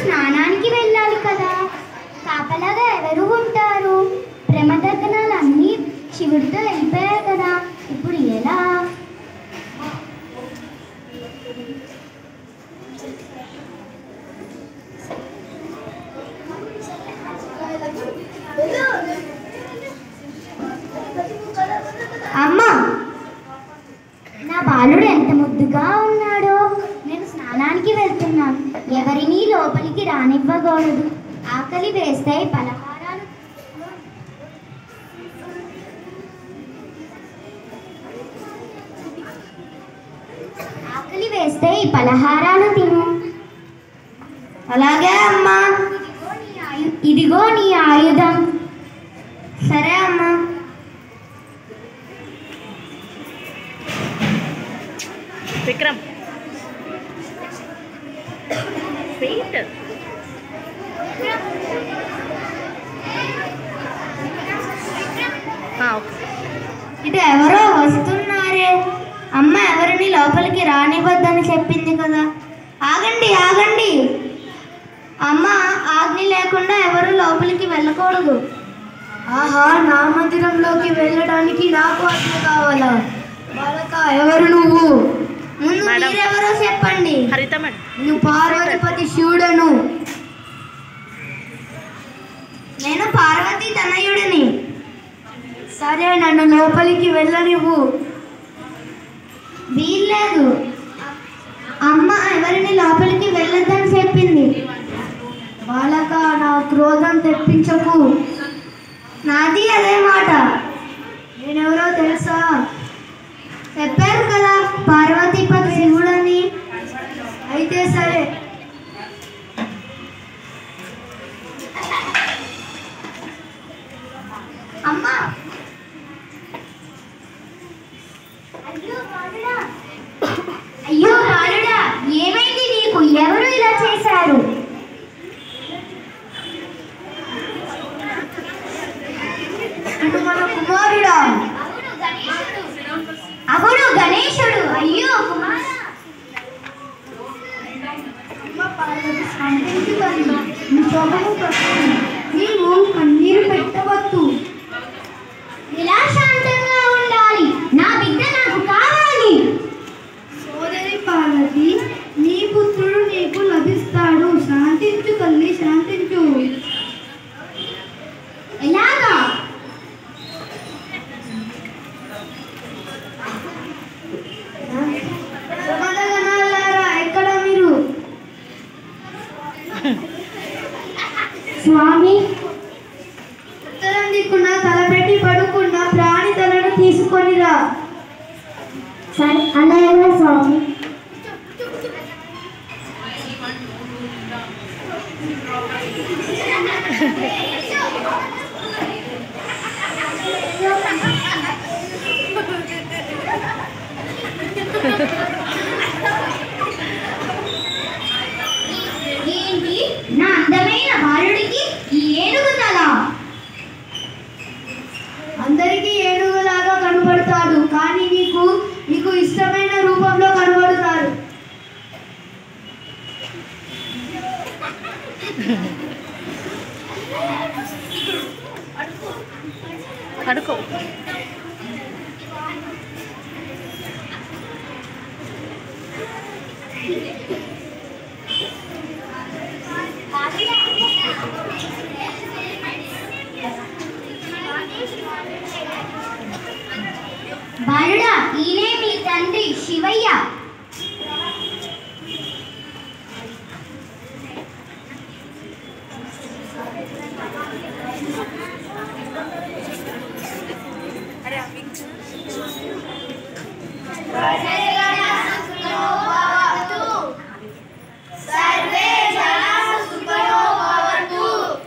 స్నానానికి వెళ్ళాలి కదా కాపలాగా ఎవరు ఉంటారు ప్రమదగ్నాలు అన్నీ శివుడితో వెళ్ళిపోయాయి కదా ఇప్పుడు ఎలా అమ్మా నా బాలుడు ఎంత ముద్దుగా ఉన్నాడో నేను స్నానానికి వెళ్తున్నాను ఎవరిని లోపలికి రానివ్వకూడదు ఆకలి వేస్తే పలహారాలు ఆకలి వేస్తే ఈ పలహారాలు తిను అలాగే అమ్మా ఇదిగో నీ ఆయు- ఇదిగో నీ ఆయుధం సరే అమ్మా విక్రమ్ వెయిట్ ఓకే ఇటు ఎవరో వస్తున్నారే అమ్మ ఎవరిని లోపలికి రానివ్వద్దని చెప్పింది కదా ఆగండి ఆగండి అమ్మ ఆజ్ఞ లేకుండా ఎవరు లోపలికి వెళ్ళకూడదు ఆహా నా మందిరంలోకి వెళ్ళడానికి నాకు ఆజ్ఞ కావాలా బాలక ఎవరు నువ్వు ముందు మేడం. మీరెవరో చెప్పండి హరిత మేడం నేను పార్వతిపతి శివుడను నేను పార్వతి తనయుడిని సరే నన్ను లోపలికి వెళ్ళనివ్వు వీల్లేదు అమ్మ ఎవరిని లోపలికి వెళ్ళొద్దని చెప్పింది బాలక నా క్రోధం తెప్పించకు నాది అదే మాట నేనెవరో తెలుసా చెప్పారు కదా పార్వతీపతి శివుడని అయితే సరే అమ్మా అయ్యో బాలుడా అయ్యో బాలుడా ఏమైంది నీకు ఎవరు ఇలా చేశారు ఇటు మన కుమారుడా అవును గణేశుడు అవును గణేశుడు అయ్యో కుమారా నీవు కన్నీరు పెట్టవద్దు ఇలా శాంతంగా ఉండాలి నా బిడ్డ నాకు కావాలి సోదరి పార్వతి నీ పుత్రుడు నీకు లభిస్తాడు శాంతించు తల్లి శాంతించు ఎలాగా ప్రమదగణాలారా, ఎక్కడ మీరు స్వామి ఉత్తరం దిక్కున తలపెట్టి పడుకున్న ప్రాణి తలను తీసుకొనిరా సరే అలాగే స్వామి ఏంటి నా అందమైన బాలుడికి ఈ ఏనుగు తల అందరికీ ఏనుగులాగా కనబడతాడు కానీ నీకు నీకు ఇష్టమైన రూపంలో కనబడతాడు పడుకో బాలుడా ఈయనే మీ తండ్రి శివయ్య సరే